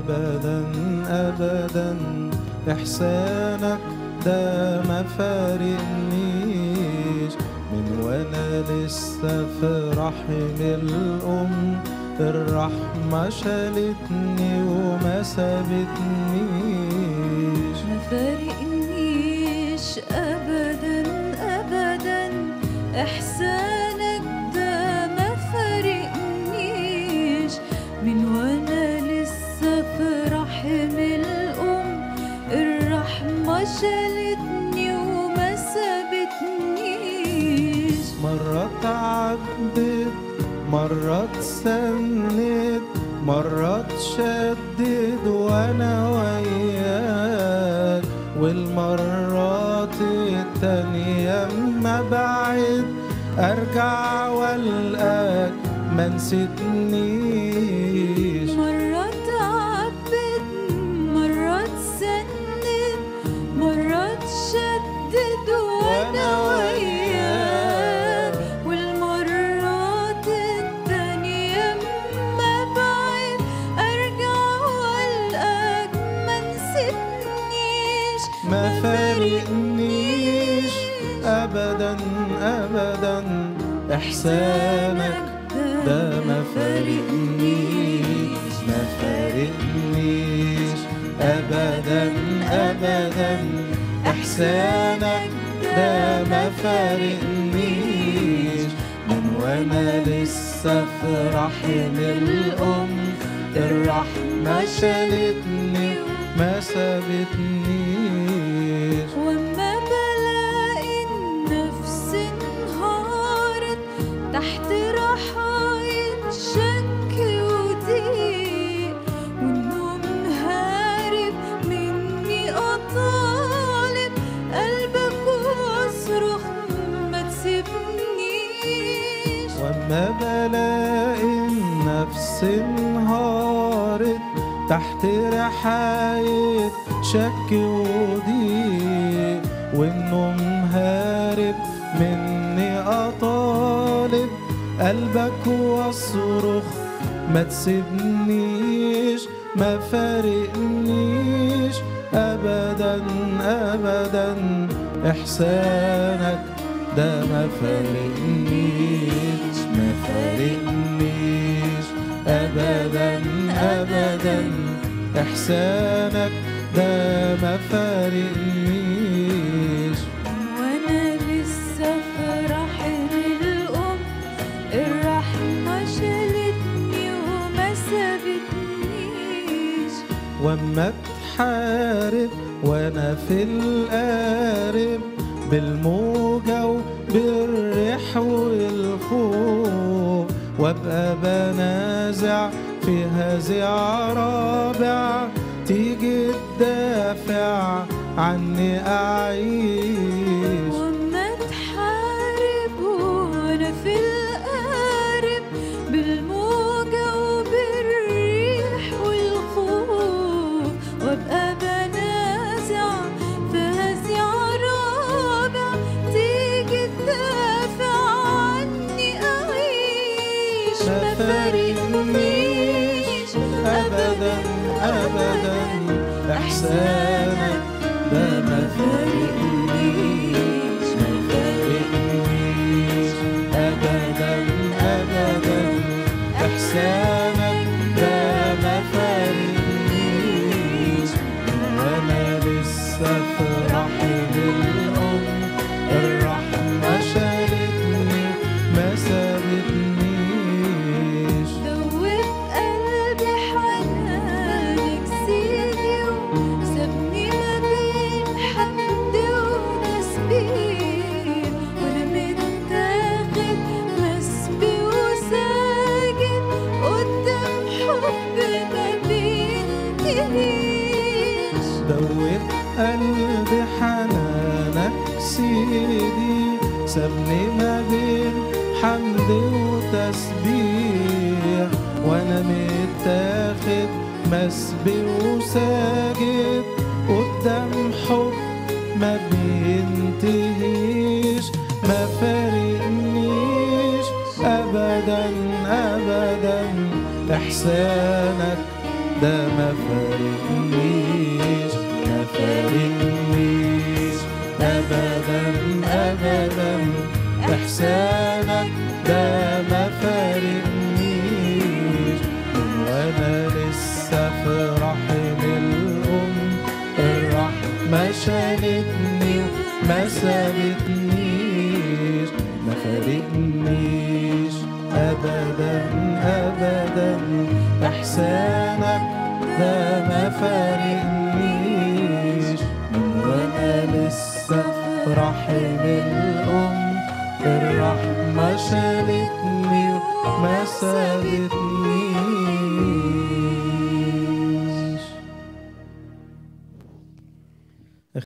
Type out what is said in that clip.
أبدا أبدا إحسانك ده ما فارقنيش من وانا لسه في رحم الأم الرحمة شالتني وما سابتنيش ما فارقنيش ابدا ابدا احسانك ده ما فارقنيش من وانا لسه في رحم الام الرحمه شالتني وما سابتنيش مرة تعبت مرة تسند مرة تشدد وانا وياك والمرات التانية اما بعد ارجع والقاك ما نسيتنيش مرة تعبد مرة تسند مرة تشدد وانا وياك والمرات التانية ما بعد ارجع والقاك ما نسيتنيش ما فارقنيش ابدا ابدا احسانك ده ما فارقنيش ما فارقنيش ابدا ابدا احسانك ده ما فارقنيش من وانا لسه في رحم الام الرحمه شالتني ما سابتنيش وما بلاقي النفس انهارت تحت رحاية شك وضيق والنوم هارب مني أطالب قلبك واصرخ ما تسيبنيش وما بلاقي النفس انهارت تحت رحاية شك وضيق والنوم هارب مني أطالب قلبك واصرخ ما تسيبنيش ما فارقنيش أبدا أبدا إحسانك ده ما فارقنيش ما فارقنيش أبدا أبدا إحسانك ده ما فارقنيش وانا لسه في رحم الام الرحمه شالتني وما سابتنيش وما تحارب وانا في القارب بالموجة وبالريح والخوف وابقى بنازع في هزيع رابع تيجي تدافع عني اعيش وما تحارب وانا في القارب بالموجة وبالريح والخوف وابقى بنازع في هزيع رابع تيجي تدافع عني اعيش ما ما فارقنيش ابدا ابدا احسانك ده ما فارقنيش ما فارقنيش ابدا ابدا احسانك ده ما فارقنيش وانا لسه في رحم الام الرحمه شالتني ما سابتنيش دوب قلبي حنانك سيدي وسابني ما بين حمد وتسبيح وانا متاخد مسبي وساجد قدام حب ما بينتهيش دوت قلبي حنانك سيدي سابني ما بين حمد وتسبيح وانا متاخد مسبي وساجد قدام حب ما بينتهيش ما فارقنيش ابدا ابدا احسانك ده ما فارقنيش ما فارقنيش ابدا ابدا احسانك ده ما فارقنيش من وانا لسه في رحم الام الرحمه شالتني وما سابتنيش ما فارقنيش ابدا ابدا احسانك ده ما فارقنيش من وانا لسه في رحم الام الرحمه شالتني وما سابتنيش